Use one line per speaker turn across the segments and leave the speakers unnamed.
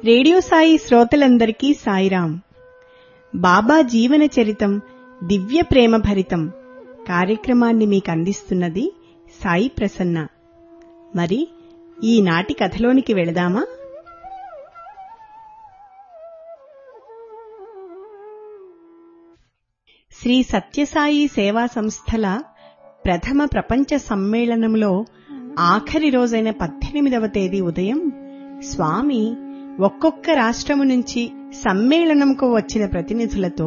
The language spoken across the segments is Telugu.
రేడియో సాయి శ్రోతలందరికీ సాయిరాం బాబా జీవన చరితం దివ్య ప్రేమ భరితం కార్యక్రమాన్ని మీకు అందిస్తున్నది సాయి ప్రసన్న మరి ఈనాటి కథలోనికి వెళదామా శ్రీ సత్యసాయి సేవా సంస్థల ప్రథమ ప్రపంచ సమ్మేళనంలో ఆఖరి రోజైన పద్దెనిమిదవ తేదీ ఉదయం స్వామి ఒక్కొక్క రాష్ట్రము నుంచి సమ్మేళనంకు వచ్చిన ప్రతినిధులతో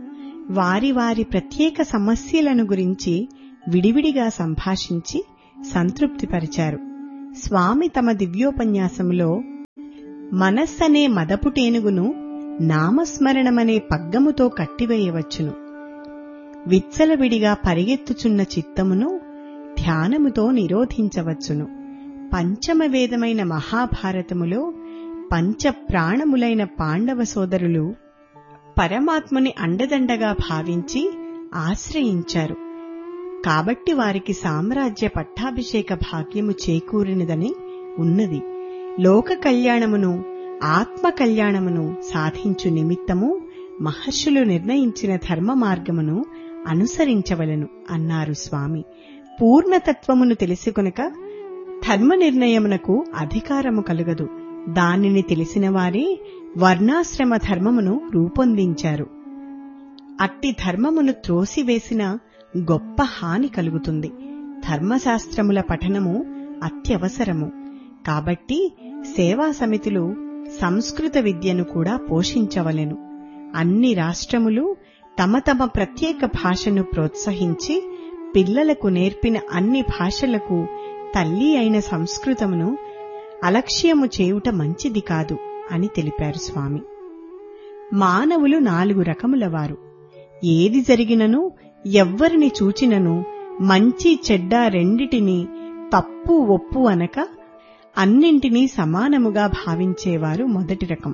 వారి వారి ప్రత్యేక సమస్యలను గురించి విడివిడిగా సంభాషించి సంతృప్తిపరిచారు స్వామి తమ దివ్యోపన్యాసంలో మనస్సనే మదపుటేనుగును నామస్మరణమనే పగ్గముతో కట్టివేయవచ్చును విచ్చలవిడిగా పరిగెత్తుచున్న చిత్తమును ధ్యానముతో నిరోధించవచ్చును పంచమ వేదమైన మహాభారతములో పంచ ప్రాణములైన పాండవ సోదరులు పరమాత్మని అండదండగా భావించి ఆశ్రయించారు కాబట్టి వారికి సామ్రాజ్య పట్టాభిషేక భాగ్యము చేకూరినదని ఉన్నది లోక కళ్యాణమును ఆత్మ కళ్యాణమును సాధించు నిమిత్తము మహర్షులు నిర్ణయించిన ధర్మ మార్గమును అనుసరించవలను అన్నారు స్వామి పూర్ణతత్వమును తెలుసుకొనక ధర్మ నిర్ణయమునకు అధికారము కలుగదు దానిని తెలిసిన వారే వర్ణాశ్రమ ధర్మమును రూపొందించారు అట్టి ధర్మమును త్రోసివేసిన గొప్ప హాని కలుగుతుంది ధర్మశాస్త్రముల పఠనము అత్యవసరము కాబట్టి సేవా సమితులు సంస్కృత విద్యను కూడా పోషించవలెను అన్ని రాష్ట్రములు తమ తమ ప్రత్యేక భాషను ప్రోత్సహించి పిల్లలకు నేర్పిన అన్ని భాషలకు తల్లి అయిన సంస్కృతమును అలక్ష్యము చేయుట మంచిది కాదు అని తెలిపారు స్వామి మానవులు నాలుగు రకముల వారు ఏది జరిగినను ఎవ్వరిని చూచినను మంచి చెడ్డ రెండిటిని తప్పు ఒప్పు అనక అన్నింటినీ సమానముగా భావించేవారు మొదటి రకం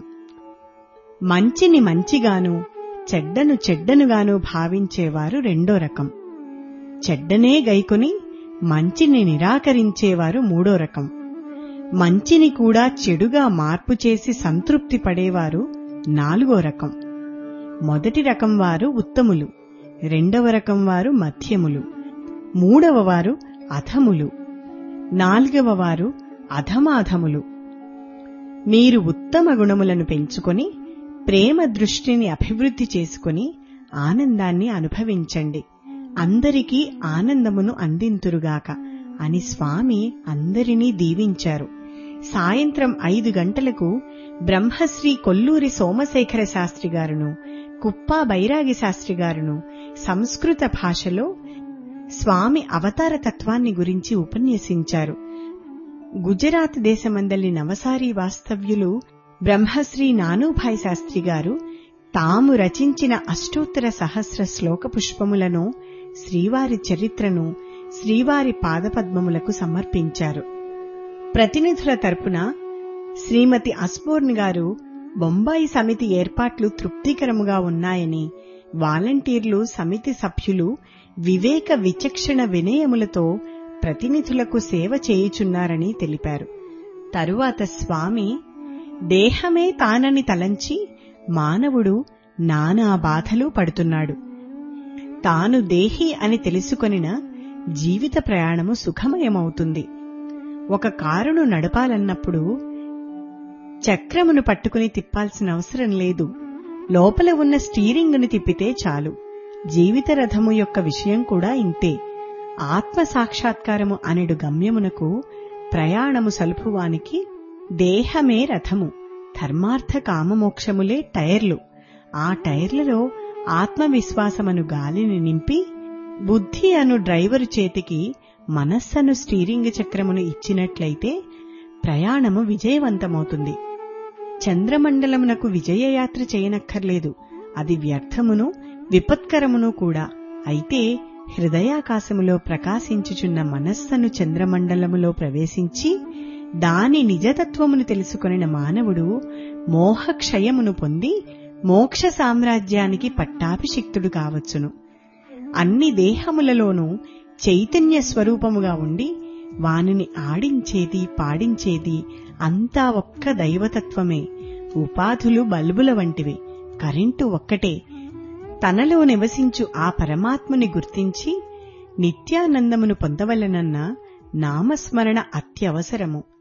మంచిని మంచిగాను చెడ్డను చెడ్డనుగాను భావించేవారు రెండో రకం చెడ్డనే గైకొని మంచిని నిరాకరించేవారు మూడో రకం మంచిని కూడా చెడుగా మార్పు చేసి సంతృప్తి పడేవారు నాలుగో రకం మొదటి రకం వారు ఉత్తములు రెండవ రకం వారు మధ్యములు మూడవ వారు అధములు నాలుగవ వారు అధమాధములు మీరు ఉత్తమ గుణములను పెంచుకొని ప్రేమ దృష్టిని అభివృద్ధి చేసుకుని ఆనందాన్ని అనుభవించండి అందరికీ ఆనందమును అందింతురుగాక అని స్వామి అందరినీ దీవించారు సాయంత్రం ఐదు గంటలకు బ్రహ్మశ్రీ కొల్లూరి సోమశేఖర శాస్త్రి గారును కుప్పా బైరాగి శాస్త్రి గారును సంస్కృత భాషలో స్వామి అవతార తత్వాన్ని గురించి ఉపన్యసించారు గుజరాత్ దేశమందలి నవసారి వాస్తవ్యులు బ్రహ్మశ్రీ నానూభాయ్ శాస్త్రి గారు తాము రచించిన అష్టోత్తర సహస్ర శ్లోక పుష్పములను శ్రీవారి చరిత్రను శ్రీవారి పాదపద్మములకు సమర్పించారు ప్రతినిధుల తరపున శ్రీమతి అస్బోర్న్ గారు బొంబాయి సమితి ఏర్పాట్లు తృప్తికరముగా ఉన్నాయని వాలంటీర్లు సమితి సభ్యులు వివేక విచక్షణ వినయములతో ప్రతినిధులకు సేవ చేయుచున్నారని తెలిపారు తరువాత స్వామి దేహమే తానని తలంచి మానవుడు నానా బాధలు పడుతున్నాడు తాను దేహి అని తెలుసుకొనిన జీవిత ప్రయాణము సుఖమయమవుతుంది ఒక కారును నడపాలన్నప్పుడు చక్రమును పట్టుకుని తిప్పాల్సిన అవసరం లేదు లోపల ఉన్న స్టీరింగును తిప్పితే చాలు జీవిత రథము యొక్క విషయం కూడా ఇంతే ఆత్మ సాక్షాత్కారము అనెడు గమ్యమునకు ప్రయాణము సలుపువానికి దేహమే రథము ధర్మార్థ కామమోక్షములే టైర్లు ఆ టైర్లలో ఆత్మవిశ్వాసమను గాలిని నింపి బుద్ధి అను డ్రైవరు చేతికి మనస్సను స్టీరింగ్ చక్రమును ఇచ్చినట్లయితే ప్రయాణము విజయవంతమవుతుంది చంద్రమండలమునకు విజయయాత్ర చేయనక్కర్లేదు అది వ్యర్థమును విపత్కరమును కూడా అయితే హృదయాకాశములో ప్రకాశించుచున్న మనస్సను చంద్రమండలములో ప్రవేశించి దాని నిజతత్వమును తెలుసుకొనిన మానవుడు మోహక్షయమును పొంది మోక్ష సామ్రాజ్యానికి పట్టాభిషిక్తుడు కావచ్చును అన్ని దేహములలోనూ చైతన్య స్వరూపముగా ఉండి వానిని ఆడించేది పాడించేది అంతా ఒక్క దైవతత్వమే ఉపాధులు బల్బుల వంటివి కరెంటు ఒక్కటే తనలో నివసించు ఆ పరమాత్ముని గుర్తించి నిత్యానందమును పొందవలనన్న నామస్మరణ అత్యవసరము